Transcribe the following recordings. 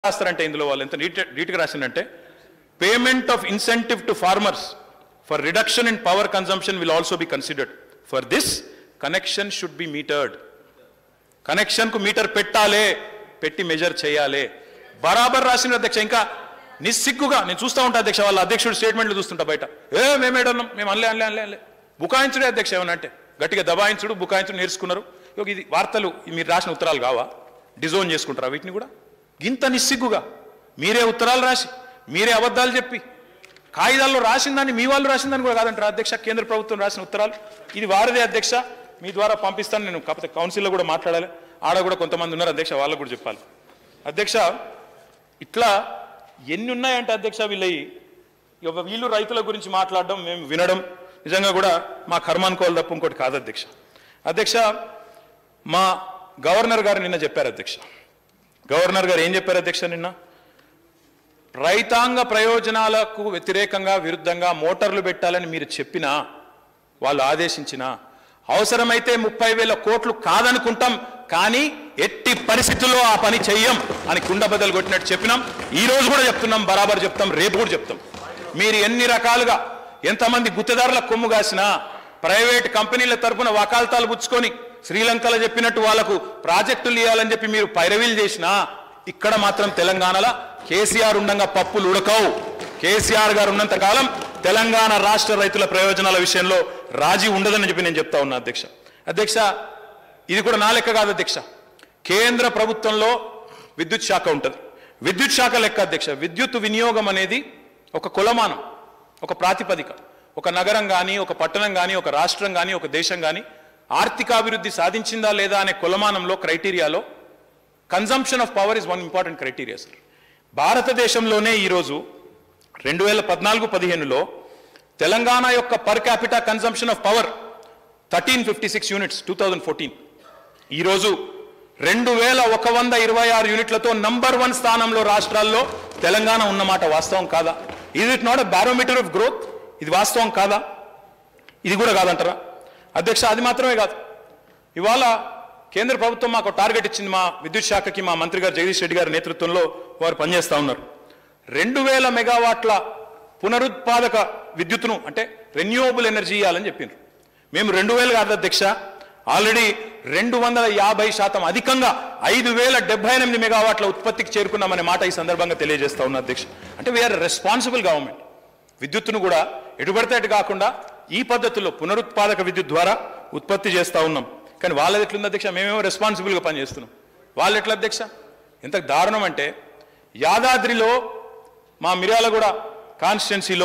రాస్తారంటే ఇందులో వాళ్ళు ఎంత నీట్ నీట్గా రాసిందంటే payment of incentive to farmers for reduction in power consumption will also be considered for this connection should be metered కనెక్షన్కు meter పెట్టాలే పెట్టి మెజర్ చేయాలి బరాబర్ రాసిన అధ్యక్ష ఇంకా నిస్సిగ్గుగా నేను చూస్తూ ఉంటా అధ్యక్ష వాళ్ళ అధ్యక్షుడు స్టేట్మెంట్లు చూస్తుంటా బయట ఏ మేమేడన్నాం మేము అనలే అనలే అనలే అనలే బుకాయించుడే అధ్యక్ష ఏమన్నా అంటే గట్టిగా దబాయించుడు బుకాయించుడు నేర్చుకున్నారు ఇక ఇది వార్తలు ఈ మీరు రాసిన ఉత్తరాలు కావా డిజోన్ చేసుకుంటారా వీటిని కూడా ఇంత నిస్సిగ్గుగా మీరే ఉత్తరాలు రాసి మీరే అబద్ధాలు చెప్పి కాగితాల్లో రాసిన దాన్ని మీ వాళ్ళు రాసిన దాన్ని కూడా కాదంటారా అధ్యక్ష కేంద్ర ప్రభుత్వం రాసిన ఉత్తరాలు ఇది వారిదే అధ్యక్ష మీ ద్వారా పంపిస్తాను నేను కాకపోతే కౌన్సిల్లో కూడా మాట్లాడాలి ఆడ కూడా కొంతమంది ఉన్నారు అధ్యక్ష వాళ్ళకు కూడా చెప్పాలి అధ్యక్ష ఇట్లా ఎన్ని ఉన్నాయంటే అధ్యక్ష వీళ్ళయి ఇక వీళ్ళు రైతుల గురించి మాట్లాడడం మేము వినడం నిజంగా కూడా మా కర్మ అనుకోవాలి తప్ప ఇంకోటి కాదు అధ్యక్ష అధ్యక్ష మా గవర్నర్ గారు నిన్న చెప్పారు అధ్యక్ష గవర్నర్ గారు ఏం చెప్పారు అధ్యక్ష నిన్న రైతాంగ ప్రయోజనాలకు వ్యతిరేకంగా విరుద్ధంగా మోటార్లు పెట్టాలని మీరు చెప్పినా వాళ్ళు ఆదేశించినా అవసరమైతే ముప్పై వేల కోట్లు కాదనుకుంటాం కానీ ఎట్టి పరిస్థితుల్లో ఆ పని చెయ్యం అని కుండ బద్దలు కొట్టినట్టు చెప్పినాం ఈ రోజు కూడా చెప్తున్నాం బరాబర్ చెప్తాం రేపు కూడా చెప్తాం మీరు ఎన్ని రకాలుగా ఎంతమంది గుత్తదారుల కొమ్ము కాసినా ప్రైవేట్ కంపెనీల తరపున వకాల్తాలు పుచ్చుకొని శ్రీలంకలో చెప్పినట్టు వాళ్లకు ప్రాజెక్టులు ఇవ్వాలని చెప్పి మీరు పైరవీలు చేసినా ఇక్కడ మాత్రం తెలంగాణలో కేసీఆర్ ఉండంగా పప్పులు ఉడకవు కేసీఆర్ గారు ఉన్నంత కాలం తెలంగాణ రాష్ట్ర రైతుల ప్రయోజనాల విషయంలో రాజీ ఉండదని చెప్పి నేను చెప్తా ఉన్నా అధ్యక్ష అధ్యక్ష ఇది కూడా నా లెక్క కాదు అధ్యక్ష కేంద్ర ప్రభుత్వంలో విద్యుత్ శాఖ ఉంటుంది విద్యుత్ శాఖ లెక్క అధ్యక్ష విద్యుత్ వినియోగం అనేది ఒక కులమానం ఒక ప్రాతిపదిక ఒక నగరం కానీ ఒక పట్టణం కానీ ఒక రాష్ట్రం కానీ ఒక దేశం కానీ ఆర్థికాభివృద్ధి సాధించిందా లేదా అనే కులమానంలో క్రైటీరియాలో consumption of power is one important criteria sir భారతదేశంలోనే ఈరోజు రెండు వేల పద్నాలుగు పదిహేనులో తెలంగాణ యొక్క per capita consumption of power thirteen fifty six units two thousand fourteen ఈరోజు రెండు వేల ఒక వంద ఇరవై ఆరు యూనిట్లతో నంబర్ వన్ స్థానంలో రాష్ట్రాల్లో తెలంగాణ ఉన్నమాట వాస్తవం కాదా ఇది it not a barometer of growth ఇది వాస్తవం కాదా ఇది కూడా కాదంటారా అధ్యక్ష అది మాత్రమే కాదు ఇవాళ కేంద్ర ప్రభుత్వం మాకు టార్గెట్ ఇచ్చింది మా విద్యుత్ శాఖకి మా మంత్రి గారు జగదీష్ రెడ్డి గారి నేతృత్వంలో వారు పనిచేస్తూ ఉన్నారు రెండు వేల మెగావాట్ల పునరుత్పాదక విద్యుత్తును అంటే రెన్యూవబుల్ ఎనర్జీ ఇవ్వాలని చెప్పిండ్రు మేము రెండు వేలు కాదు అధ్యక్ష ఆల్రెడీ రెండు వందల యాభై శాతం అధికంగా ఐదు వేల డెబ్బై ఎనిమిది మెగావాట్ల ఉత్పత్తికి చేరుకున్నామనే మాట ఈ సందర్భంగా తెలియజేస్తా ఉన్నా అధ్యక్ష అంటే వీఆర్ రెస్పాన్సిబుల్ గవర్నమెంట్ విద్యుత్తును కూడా ఎటుపడితే అటు కాకుండా ఈ పద్ధతిలో పునరుత్పాదక విద్యుత్ ద్వారా ఉత్పత్తి చేస్తూ ఉన్నాం కానీ వాళ్ళది ఎట్లుంది అధ్యక్ష మేమేమో రెస్పాన్సిబుల్గా పనిచేస్తున్నాం వాళ్ళు ఎట్లా అధ్యక్ష ఎంత దారుణం అంటే యాదాద్రిలో మా మిర్యాలగూడ కాన్స్టిట్యున్సీలో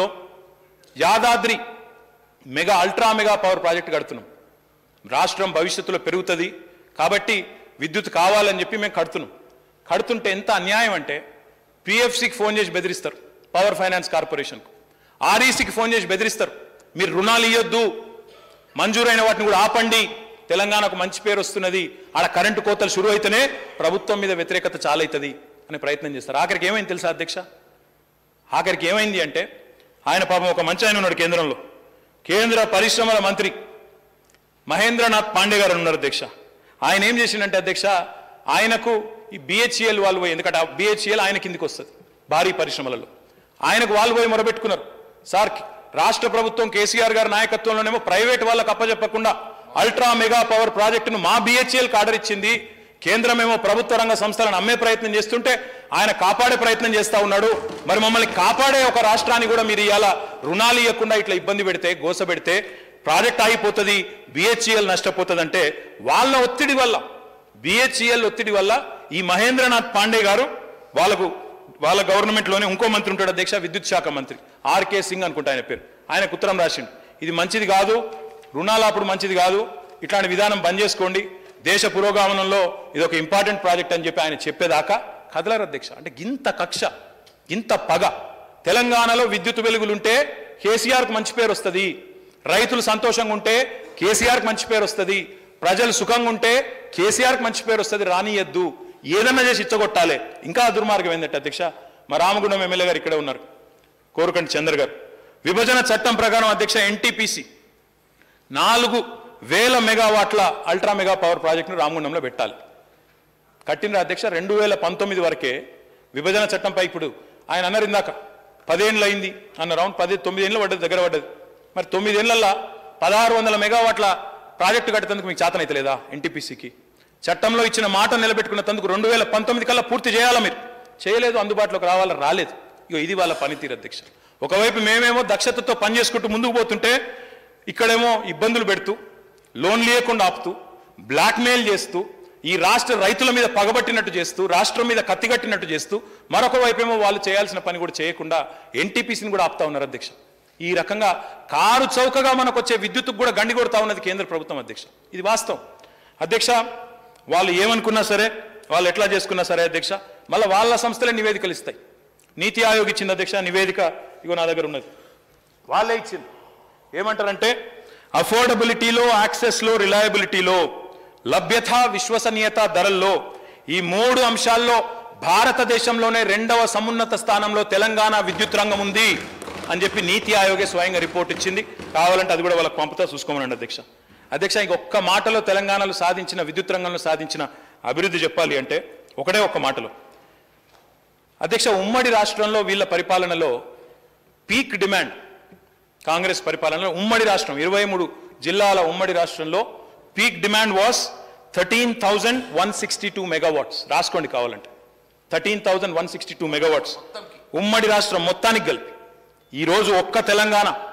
Yadadri mega ultra mega power project కడుతున్నాం రాష్ట్రం భవిష్యత్తులో పెరుగుతుంది కాబట్టి విద్యుత్ కావాలని చెప్పి మేము కడుతున్నాం కడుతుంటే ఎంత అన్యాయం అంటే పిఎఫ్సికి ఫోన్ చేసి బెదిరిస్తారు పవర్ ఫైనాన్స్ కార్పొరేషన్కు ఆర్ఈసీకి ఫోన్ చేసి బెదిరిస్తారు మీరు రుణాలు ఇవ్వద్దు మంజూరైన వాటిని కూడా ఆపండి తెలంగాణకు మంచి పేరు వస్తున్నది ఆడ కరెంటు కోతలు షురు అయితేనే ప్రభుత్వం మీద వ్యతిరేకత చాలవుతుంది అనే ప్రయత్నం చేస్తారు ఆఖరికి ఏమైంది తెలుసా అధ్యక్ష ఆఖరికి ఏమైంది అంటే ఆయన పాపం ఒక మంచి ఆయన ఉన్నాడు కేంద్రంలో కేంద్ర పరిశ్రమల మంత్రి మహేంద్రనాథ్ పాండే గారు ఉన్నారు అధ్యక్ష ఆయన ఏం చేసిండంటే అధ్యక్ష ఆయనకు ఈ బిహెచ్ఎల్ వాళ్ళు పోయి ఎందుకంటే ఆ బిహెచ్ఎల్ ఆయన కిందికి వస్తుంది భారీ పరిశ్రమలలో ఆయనకు వాళ్ళు పోయి మొరబెట్టుకున్నారు సార్ రాష్ట్ర ప్రభుత్వం కేసీఆర్ గారి నాయకత్వంలోనేమో ప్రైవేట్ వాళ్ళకు అప్పచెప్పకుండా అల్ట్రా మెగా పవర్ ప్రాజెక్టును మా బిహెచ్ఎల్కి ఆర్డర్ ఇచ్చింది కేంద్రమేమో ప్రభుత్వ రంగ సంస్థలను అమ్మే ప్రయత్నం చేస్తుంటే ఆయన కాపాడే ప్రయత్నం చేస్తా ఉన్నాడు మరి మమ్మల్ని కాపాడే ఒక రాష్ట్రాన్ని కూడా మీరు ఇవాళ రుణాలు ఇవ్వకుండా ఇట్లా ఇబ్బంది పెడితే గోస పెడితే ప్రాజెక్ట్ ఆగిపోతుంది బిహెచ్ఈఎల్ నష్టపోతుంది అంటే వాళ్ళ ఒత్తిడి వల్ల బిహెచ్ఈఎల్ ఒత్తిడి వల్ల ఈ మహేంద్రనాథ్ పాండే గారు వాళ్ళకు వాళ్ళ గవర్నమెంట్లోనే ఇంకో మంత్రి ఉంటాడు అధ్యక్ష విద్యుత్ శాఖ మంత్రి ఆర్కే సింగ్ అనుకుంటా ఆయన పేరు ఆయనకు ఉత్తరం రాసిండు ఇది మంచిది కాదు రుణాలు అప్పుడు మంచిది కాదు ఇట్లాంటి విధానం బంద్ చేసుకోండి దేశ పురోగమనంలో ఇది ఒక ఇంపార్టెంట్ ప్రాజెక్ట్ అని చెప్పి ఆయన చెప్పేదాకా కదలరు అధ్యక్ష అంటే గింత కక్ష గింత పగ తెలంగాణలో విద్యుత్ వెలుగులుంటే కేసీఆర్కు మంచి పేరు వస్తుంది రైతులు సంతోషంగా ఉంటే కేసీఆర్కి మంచి పేరు వస్తుంది ప్రజలు సుఖంగా ఉంటే కేసీఆర్కి మంచి పేరు వస్తుంది రానియద్దు ఏదన్నా చేసి ఇచ్చగొట్టాలి ఇంకా దుర్మార్గం ఏంటంటే అధ్యక్ష మా రామగుండం ఎమ్మెల్యే గారు ఇక్కడే ఉన్నారు కోరుకంటి చంద్ర గారు విభజన చట్టం ప్రకారం అధ్యక్ష ఎన్టీపీసీ నాలుగు వేల మెగావాట్ల అల్ట్రా మెగా పవర్ ప్రాజెక్టును రామగుండంలో పెట్టాలి కట్టిన అధ్యక్ష రెండు వేల పంతొమ్మిది వరకే విభజన చట్టంపై ఇప్పుడు ఆయన అన్నారు ఇందాక పదేళ్ళు అయింది అన్న రౌండ్ పది తొమ్మిది ఏళ్ళు పడ్డది దగ్గర పడ్డది మరి తొమ్మిదేళ్లలో పదహారు వందల మెగావాట్ల ప్రాజెక్టు కట్టేందుకు మీకు చేతనైతే లేదా ఎన్టీపీసీకి చట్టంలో ఇచ్చిన మాట నిలబెట్టుకున్న తందుకు రెండు వేల పంతొమ్మిది కల్లా పూర్తి చేయాలా మీరు చేయలేదు అందుబాటులోకి రావాలా రాలేదు ఇగో ఇది వాళ్ళ పనితీరు అధ్యక్ష ఒకవైపు మేమేమో దక్షతతో పనిచేసుకుంటూ ముందుకు పోతుంటే ఇక్కడేమో ఇబ్బందులు పెడుతూ లోన్ లేకుండా ఆపుతూ బ్లాక్మెయిల్ చేస్తూ ఈ రాష్ట్ర రైతుల మీద పగబట్టినట్టు చేస్తూ రాష్ట్రం మీద కత్తిగట్టినట్టు చేస్తూ మరొక వైపేమో వాళ్ళు చేయాల్సిన పని కూడా చేయకుండా ఎన్టీపీసీని కూడా ఆపుతా ఉన్నారు అధ్యక్ష ఈ రకంగా కారు చౌకగా మనకు వచ్చే విద్యుత్తుకు కూడా గండి కొడతా ఉన్నది కేంద్ర ప్రభుత్వం అధ్యక్ష ఇది వాస్తవం అధ్యక్ష వాళ్ళు ఏమనుకున్నా సరే వాళ్ళు ఎట్లా చేసుకున్నా సరే అధ్యక్ష మళ్ళీ వాళ్ళ సంస్థలే నివేదికలు ఇస్తాయి నీతి ఆయోగ్ ఇచ్చింది అధ్యక్ష నివేదిక ఇగో నా దగ్గర ఉన్నది వాళ్ళే ఇచ్చింది ఏమంటారంటే అఫోర్డబిలిటీలో యాక్సెస్లో రిలయబిలిటీలో లభ్యత విశ్వసనీయత ధరల్లో ఈ మూడు అంశాల్లో భారతదేశంలోనే రెండవ సమున్నత స్థానంలో తెలంగాణ విద్యుత్ రంగం ఉంది అని చెప్పి నీతి ఆయోగే స్వయంగా రిపోర్ట్ ఇచ్చింది కావాలంటే అది కూడా వాళ్ళకి పంపుతా చూసుకోమనండి అధ్యక్ష అధ్యక్ష ఇంకొక్క మాటలో తెలంగాణలో సాధించిన విద్యుత్ రంగంలో సాధించిన అభివృద్ధి చెప్పాలి అంటే ఒకటే ఒక్క మాటలో అధ్యక్ష ఉమ్మడి రాష్ట్రంలో వీళ్ళ పరిపాలనలో పీక్ డిమాండ్ కాంగ్రెస్ పరిపాలనలో ఉమ్మడి రాష్ట్రం ఇరవై మూడు జిల్లాల ఉమ్మడి రాష్ట్రంలో peak demand was thirteen thousand one sixty two megawatts రాసుకోండి కావాలంటే thirteen thousand one sixty two megawatts ఉమ్మడి రాష్ట్రం మొత్తానికి కలిపి ఈరోజు ఒక్క తెలంగాణ